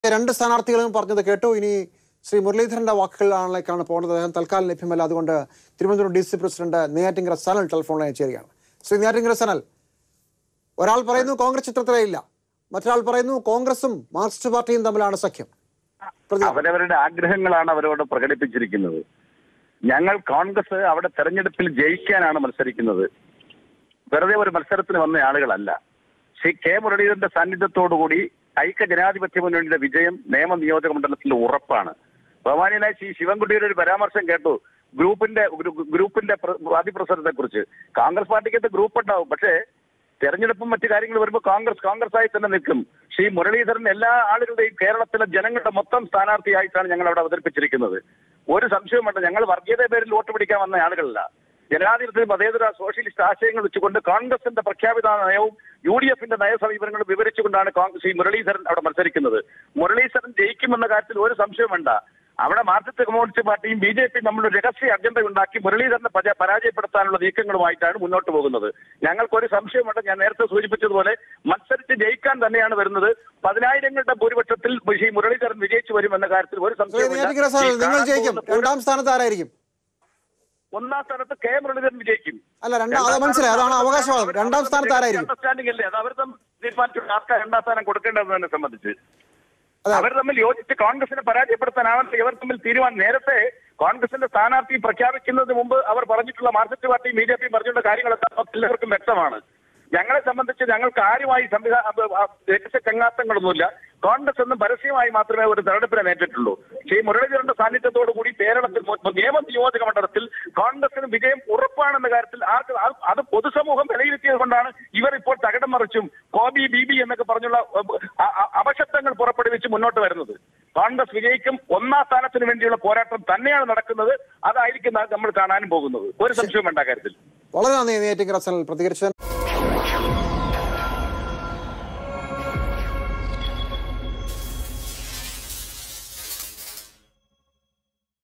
രണ്ട് സ്ഥാനാർത്ഥികളും പറഞ്ഞത് കേട്ടു ഇനി ശ്രീ മുരളീധരന്റെ വാക്കുകളിലേക്കാണ് പോകുന്നത് അദ്ദേഹം തൽക്കാലം ലഭ്യമല്ല അതുകൊണ്ട് Thiruvananthapuram D C president Neyyattinkara Sanal ടെലിഫോണിലായി ചേരുകയാണ് ശ്രീ നെയ്യാറ്റിങ്കര സനൽ ഒരാൾ പറയുന്നു കോൺഗ്രസ് ചിത്രത്തിലേ ഇല്ല മറ്റൊരാൾ പറയുന്നു കോൺഗ്രസും മാർക്സിസ്റ്റ് പാർട്ടിയും തമ്മിലാണ് സഖ്യം പ്രതി അവരവരുടെ ആഗ്രഹങ്ങളാണ് അവരോട് പ്രകടിപ്പിച്ചിരിക്കുന്നത് ഞങ്ങൾ കോൺഗ്രസ് അവിടെ തെരഞ്ഞെടുപ്പിൽ ജയിക്കാനാണ് മത്സരിക്കുന്നത് വെറുതെ ഒരു മത്സരത്തിന് വന്ന ആളുകളല്ല ശ്രീ കെ മുരളീധരന്റെ സാന്നിധ്യത്തോടുകൂടി ഐക്യ ജനാധിപത്യ മുന്നണിയുടെ വിജയം നിയമ നിയോജക മണ്ഡലത്തിൽ ഉറപ്പാണ് ബഹുമാനിയനായ ശ്രീ ശിവൻകുട്ടിയുടെ ഒരു പരാമർശം കേട്ടു ഗ്രൂപ്പിന്റെ ഗ്രൂ- ഗ്രൂപ്പിന്റെ അതിപ്രസരത്തെ കുറിച്ച് കോൺഗ്രസ് പാർട്ടിക്കകത്ത് ഗ്രൂപ്പ് ഉണ്ടാവും പക്ഷേ തെരഞ്ഞെടുപ്പും മറ്റു കാര്യങ്ങൾ വരുമ്പോൾ കോൺഗ്രസ് കോൺഗ്രസ് ആയി തന്നെ നിൽക്കും ശ്രീ മുരളീധരൻ എല്ലാ ആളുകളുടെയും കേരളത്തിലെ ജനങ്ങളുടെ മൊത്തം സ്ഥാനാർത്ഥിയായിട്ടാണ് ഞങ്ങൾ അവിടെ അവതരിപ്പിച്ചിരിക്കുന്നത് ഒരു സംശയവും വേണ്ട ഞങ്ങൾ വർഗീയത പേരിൽ വോട്ട് പിടിക്കാൻ വന്ന ആളുകളല്ല ജനാധിപത്യ മതേതര സോഷ്യലിസ്റ്റ് ആശയങ്ങൾ വെച്ചുകൊണ്ട് കോൺഗ്രസിന്റെ പ്രഖ്യാപിത നയവും യു ഡി എഫിന്റെ നയസമീപനങ്ങളും വിവരിച്ചുകൊണ്ടാണ് കോൺഗ്രസ് ശ്രീ മുരളീധരൻ അവിടെ മത്സരിക്കുന്നത് മുരളീധരൻ ജയിക്കുമെന്ന കാര്യത്തിൽ ഒരു സംശയവും വേണ്ട അവിടെ മാർക്സിസ്റ്റ് കമ്മ്യൂണിസ്റ്റ് പാർട്ടിയും ബി ജെ പിയും തമ്മിൽ ഒരു രഹസ്യ അജണ്ട ഉണ്ടാക്കി മുരളീധരനെ പരാ- പരാജയപ്പെടുത്താനുള്ള നീക്കങ്ങളുമായിട്ടാണ് മുന്നോട്ട് പോകുന്നത് ഞങ്ങൾക്കൊരു സംശയമുണ്ട് ഞാൻ നേരത്തെ സൂചിപ്പിച്ചതുപോലെ മത്സരിച്ച് ജയിക്കാൻ തന്നെയാണ് വരുന്നത് പതിനായിരങ്ങളുടെ ഭൂരിപക്ഷത്തിൽ ശ്രീ മുരളീധരൻ വിജയിച്ചു വരും എന്ന കാര്യത്തിൽ ഒരു ശ്രീ നെയ്യാറ്റിങ്കര സനൽ സംശയവും നിങ്ങൾ ജയിക്കും രണ്ടാം സ്ഥാനത്ത് ആരായിരിക്കും ഒന്നാം സ്ഥാനത്ത് കെ മുരളീധരൻ വിജയിക്കും അല്ല രണ്ടാം അത് മനസ്സിലായി അതാണ് അവകാശവാദം രണ്ടാം സ്ഥാനത്ത് ആരായിരിക്കും അണ്ടർസ്റ്റാൻഡിംഗ് അല്ലേ അത് അവർ തമ്മിൽ തീരുമാനിച്ചു ആർക്കാ രണ്ടാം സ്ഥാനം കൊടുക്കേണ്ടതെന്നെ സംബന്ധിച്ച് അതെ. അവർ തമ്മിൽ യോജിച്ച് കോൺഗ്രസിനെ പരാജയപ്പെടുത്താനാണ് ഇവർ തമ്മിൽ തീരുമാനം നേരത്തെ കോൺഗ്രസിന്റെ സ്ഥാനാർത്ഥി പ്രഖ്യാപിക്കുന്നതിന് മുമ്പ് അവർ പറഞ്ഞിട്ടുള്ള മാർക്സിസ്റ്റ് പാർട്ടിയും ബി ജെ പിയും പറഞ്ഞിട്ടുള്ള കാര്യങ്ങളൊക്കെ നമുക്ക് എല്ലാവർക്കും വ്യക്തമാണ് ഞങ്ങളെ സംബന്ധിച്ച് ഞങ്ങൾക്ക് ആരുമായി സംവിധാന രഹസ്യ ചങ്ങാത്തങ്ങളൊന്നുമില്ല കോൺഗ്രസ് എന്ന് പരസ്യമായി മാത്രമേ ഒരു തെരഞ്ഞെടുപ്പിനെ നേരിട്ടുള്ളൂ ശ്രീ മുരളീധരന്റെ സാന്നിധ്യത്തോടു കൂടി കേരളത്തിൽ മൊ- നിയമ നിയോജക മണ്ഡലത്തിൽ കോൺഗ്രസിന് വിജയം ഉറപ്പാണെന്ന കാര്യത്തിൽ ആർക്ക് ആ- അത് പൊതുസമൂഹം വിലയിരുത്തിയത് കൊണ്ടാണ് ഇവർ ഇപ്പോൾ തകിടം മറിച്ചും കോബി ബി ബി എന്നൊക്കെ പറഞ്ഞുള്ള അ- അ- അപശബ്ദങ്ങൾ പുറപ്പെടുവിച്ച് മുന്നോട്ട് വരുന്നത് കോൺഗ്രസ് വിജയിക്കും ഒന്നാം സ്ഥാനത്തിന് വേണ്ടിയുള്ള പോരാട്ടം തന്നെയാണ് നടക്കുന്നത് അതായിരിക്കും നമ്മൾ കാണാനും പോകുന്നത് ഒരു സംശയവും വേണ്ട കാര്യത്തിൽ വളരെ നന്ദി നെയ്യാറ്റിങ്കര സനൽ പ്രതികരിച്ചത്